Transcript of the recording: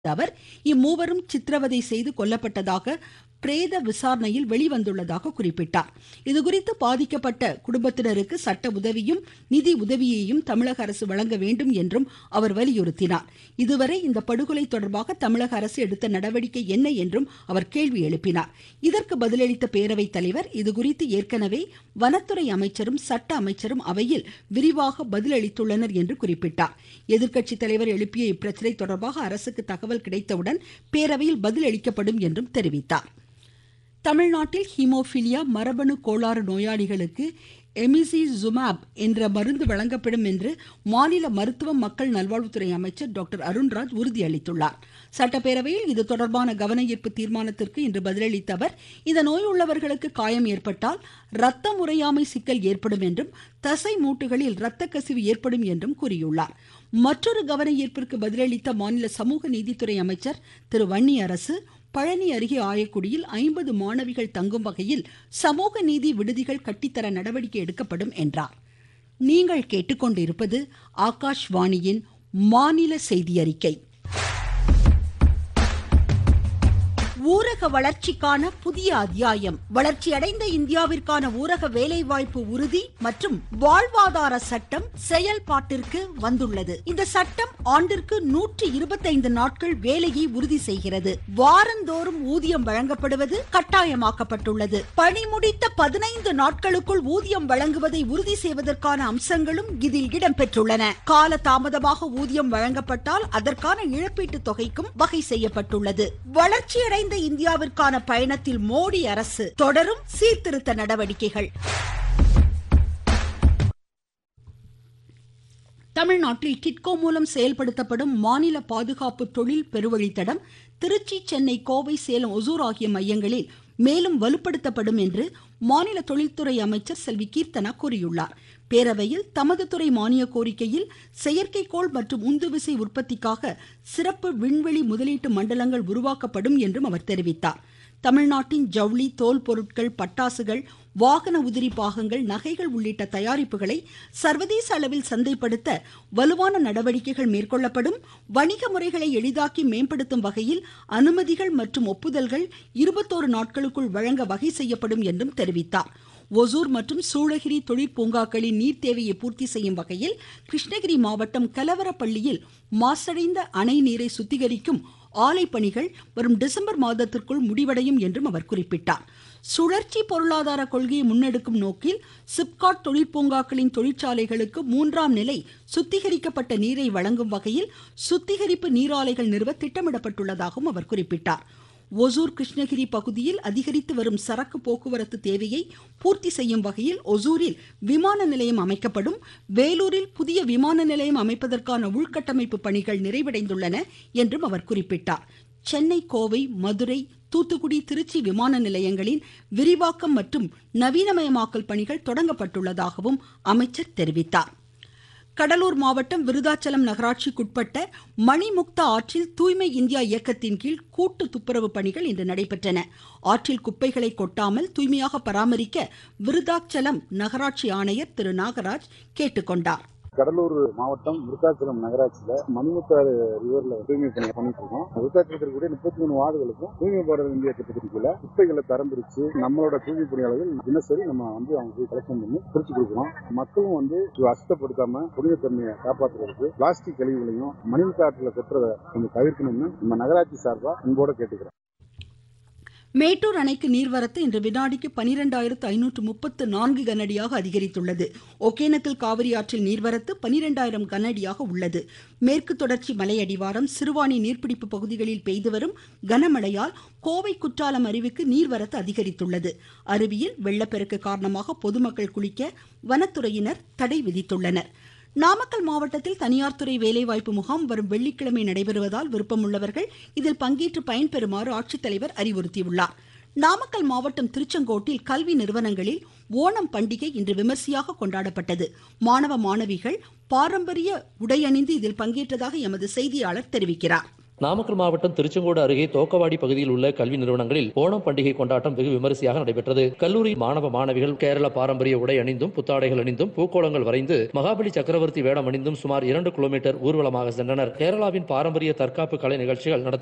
அவர் இம்மூவரும் சித்திரவதை செய்து கொல்லப்பட்டதாக பிரேத விசாரணையில் வெளிவந்துள்ளதாக குறிப்பிட்டார் இதுகுறித்து பாதிக்கப்பட்ட குடும்பத்தினருக்கு சட்ட உதவியும் நிதி உதவியையும் தமிழக அரசு வழங்க வேண்டும் என்றும் அவர் வலியுறுத்தினார் இதுவரை இந்த படுகொலை தொடர்பாக தமிழக அரசு எடுத்த நடவடிக்கை என்ன என்றும் அவர் கேள்வி எழுப்பினார் இதற்கு பதிலளித்த பேரவைத் தலைவர் இதுகுறித்து ஏற்கனவே வனத்துறை அமைச்சரும் சட்ட அமைச்சரும் அவையில் விரிவாக பதிலளித்துள்ளனர் என்று குறிப்பிட்டார் எதிர்க்கட்சி தலைவர் எழுப்பிய இப்பிரச்சனை தொடர்பாக அரசுக்கு தகவல் கிடைத்தவுடன் பேரவையில் பதிலளிக்கப்படும் என்றும் தெரிவித்தார் தமிழ்நாட்டில் ஹீமோபிலியா மரபணு கோளாறு நோயாளிகளுக்கு எமிசிசுமாப் என்ற மருந்து வழங்கப்படும் என்று மாநில மருத்துவ மக்கள் நல்வாழ்வுத்துறை அமைச்சர் டாக்டர் அருண்ராஜ் உறுதியளித்துள்ளார் சட்டப்பேரவையில் இது தொடர்பான கவன ஈர்ப்பு தீர்மானத்திற்கு இன்று பதிலளித்த அவர் இந்த நோய் உள்ளவர்களுக்கு காயம் ஏற்பட்டால் ரத்த முறையாமை சிக்கல் ஏற்படும் என்றும் தசை மூட்டுகளில் இரத்த கசிவு ஏற்படும் என்றும் கூறியுள்ளார் மற்றொரு கவன ஈர்ப்பிற்கு பதிலளித்த மாநில சமூக நீதித்துறை அமைச்சர் திரு வன்னி அரசு பழனி அருகே ஆயக்குடியில் ஐம்பது மாணவிகள் தங்கும் வகையில் சமூக நீதி விடுதிகள் கட்டித்தர நடவடிக்கை எடுக்கப்படும் என்றார் நீங்கள் கேட்டுக்கொண்டிருப்பது ஆகாஷ்வாணியின் மாநில செய்தி அறிக்கை ஊரக வளர்ச்சிக்கான புதிய அத்தியாயம் வளர்ச்சியடைந்த இந்தியாவிற்கான ஊரக வேலைவாய்ப்பு உறுதி மற்றும் வாழ்வாதார சட்டம் செயல்பாட்டிற்கு வந்துள்ளது இந்த சட்டம் ஆண்டிற்கு நூற்றி இருபத்தைந்து நாட்கள் வேலையை உறுதி செய்கிறது வாரந்தோறும் ஊதியம் வழங்கப்படுவது கட்டாயமாக்கப்பட்டுள்ளது பணி முடித்த பதினைந்து நாட்களுக்குள் ஊதியம் வழங்குவதை உறுதி செய்வதற்கான அம்சங்களும் இதில் இடம்பெற்றுள்ளன கால தாமதமாக ஊதியம் வழங்கப்பட்டால் அதற்கான இழப்பீட்டு தொகைக்கும் வகை செய்யப்பட்டுள்ளது வளர்ச்சியடைந்த வளர்ந்த இந்தியாவிற்கான பயணத்தில் மோடி அரசு தொடரும் சீர்திருத்த நடவடிக்கைகள் தமிழ்நாட்டில் கிட்கோ மூலம் செயல்படுத்தப்படும் மாநில பாதுகாப்பு தொழில் பெருவழித்தடம் திருச்சி சென்னை கோவை சேலம் ஒசூர் ஆகிய மையங்களில் மேலும் வலுப்படுத்தப்படும் என்று மாநில தொழில்துறை அமைச்சர் செல்வி கீர்த்தனா கூறியுள்ளார் பேரவையில் தமது துறை மானிய கோரிக்கையில் செயற்கைக்கோள் மற்றும் உந்துவிசை உற்பத்திக்காக சிறப்பு விண்வெளி முதலீட்டு மண்டலங்கள் உருவாக்கப்படும் என்றும் அவர் தெரிவித்தார் தமிழ்நாட்டின் ஜவுளி தோல் பொருட்கள் பட்டாசுகள் வாகன உதிரி பாகங்கள் நகைகள் உள்ளிட்ட தயாரிப்புகளை சர்வதேச அளவில் சந்தைப்படுத்த வலுவான நடவடிக்கைகள் மேற்கொள்ளப்படும் வணிக முறைகளை எளிதாக்கி மேம்படுத்தும் வகையில் அனுமதிகள் மற்றும் ஒப்புதல்கள் இருபத்தோரு நாட்களுக்குள் வழங்க வகை செய்யப்படும் என்றும் தெரிவித்தார் ஒசூர் மற்றும் சூளகிரி தொழிற்பூங்காக்களின் நீர் தேவையை பூர்த்தி செய்யும் வகையில் கிருஷ்ணகிரி மாவட்டம் கலவரப்பள்ளியில் மாசடைந்த அணை நீரை சுத்திகரிக்கும் ஆலை பணிகள் வரும் டிசம்பர் மாதத்திற்குள் முடிவடையும் என்றும் அவர் குறிப்பிட்டார் சுழற்சி பொருளாதார கொள்கையை முன்னெடுக்கும் நோக்கில் சிப்காட் தொழிற்பூங்காக்களின் தொழிற்சாலைகளுக்கு மூன்றாம் நிலை சுத்திகரிக்கப்பட்ட நீரை வழங்கும் வகையில் சுத்திகரிப்பு நீராலைகள் நிறுவ திட்டமிடப்பட்டுள்ளதாகவும் அவர் குறிப்பிட்டார் ஒசூர் கிருஷ்ணகிரி பகுதியில் அதிகரித்து வரும் சரக்கு போக்குவரத்து தேவையை பூர்த்தி செய்யும் வகையில் ஒசூரில் விமான நிலையம் அமைக்கப்படும் வேலூரில் புதிய விமான நிலையம் அமைப்பதற்கான உள்கட்டமைப்பு பணிகள் நிறைவடைந்துள்ளன என்றும் அவர் குறிப்பிட்டார் சென்னை கோவை மதுரை தூத்துக்குடி திருச்சி விமான நிலையங்களின் விரிவாக்கம் மற்றும் நவீனமயமாக்கல் பணிகள் தொடங்கப்பட்டுள்ளதாகவும் அமைச்சர் தெரிவித்தார் கடலூர் மாவட்டம் விருதாச்சலம் நகராட்சிக்குட்பட்ட மணிமுக்தா ஆற்றில் தூய்மை இந்தியா இயக்கத்தின் கீழ் கூட்டு துப்புரவு பணிகள் இன்று நடைபெற்றன ஆற்றில் குப்பைகளை கொட்டாமல் தூய்மையாக பராமரிக்க விருதாச்சலம் நகராட்சி ஆணையர் திரு நாகராஜ் கேட்டுக்கொண்டார் கடலூர் மாவட்டம் விருத்தாச்சலம் நகராட்சியில மணிமுத்தாறு ரிவர்ல தூய்மை பணி பண்ணிட்டு இருக்கோம் விருத்தாச்சலத்தில் இருக்கக்கூடிய முப்பத்தி மூணு வார்டுகளுக்கும் தூய்மை பாரத இந்திய திட்டத்தின் கீழ குப்பைகளை தரம் பிரிச்சு நம்மளோட தூய்மை பணியாளர்கள் தினசரி நம்ம வந்து அவங்க போய் கலெக்ஷன் பண்ணி பிரிச்சு கொடுக்குறோம் மக்களும் வந்து அசுத்தப்படுத்தாம புனிதத்தன்மையை காப்பாற்றுறதுக்கு பிளாஸ்டிக் கழிவுகளையும் மணிமுத்தாற்றுல கொட்டுறதை கொஞ்சம் தவிர்க்கணும்னு நம்ம நகராட்சி சார்பா அன்போட கேட்டுக்கிறோம் மேட்டூர் அணைக்கு நீர்வரத்து இன்று வினாடிக்கு பனிரெண்டாயிரத்து ஐநூற்று முப்பத்து நான்கு கனஅடியாக அதிகரித்துள்ளது ஒகேனக்கல் காவிரி ஆற்றில் நீர்வரத்து பனிரெண்டாயிரம் கனஅடியாக உள்ளது மேற்கு தொடர்ச்சி மலையடிவாரம் சிறுவாணி நீர்பிடிப்பு பகுதிகளில் பெய்து வரும் கனமழையால் கோவை குற்றாலம் அருவிக்கு நீர்வரத்து அதிகரித்துள்ளது அருவியில் வெள்ளப்பெருக்கு காரணமாக பொதுமக்கள் குளிக்க வனத்துறையினர் தடை விதித்துள்ளனர் நாமக்கல் மாவட்டத்தில் தனியார் துறை வேலைவாய்ப்பு முகாம் வரும் வெள்ளிக்கிழமை நடைபெறுவதால் விருப்பமுள்ளவர்கள் இதில் பங்கேற்று பயன்பெறுமாறு ஆட்சித்தலைவர் அறிவுறுத்தியுள்ளார் நாமக்கல் மாவட்டம் திருச்செங்கோட்டில் கல்வி நிறுவனங்களில் ஓணம் பண்டிகை இன்று விமர்சையாக கொண்டாடப்பட்டது மாணவ மாணவிகள் பாரம்பரிய உடையணிந்து இதில் பங்கேற்றதாக எமது செய்தியாளர் தெரிவிக்கிறார் நாமக்கல் மாவட்டம் திருச்செங்கோடு அருகே தோக்கவாடி பகுதியில் உள்ள கல்வி நிறுவனங்களில் ஓணம் பண்டிகை கொண்டாட்டம் வெகு விமரிசையாக நடைபெற்றது கல்லூரி மாணவ மாணவிகள் கேரள பாரம்பரிய உடை அணிந்தும் புத்தாடைகள் அணிந்தும் பூக்கோளங்கள் வரைந்து மகாபலி சக்கரவர்த்தி வேடம் அணிந்தும் சுமார் இரண்டு கிலோமீட்டர் ஊர்வலமாக சென்றனர் கேரளாவின் பாரம்பரிய தற்காப்பு கலை நிகழ்ச்சிகள் நடத்த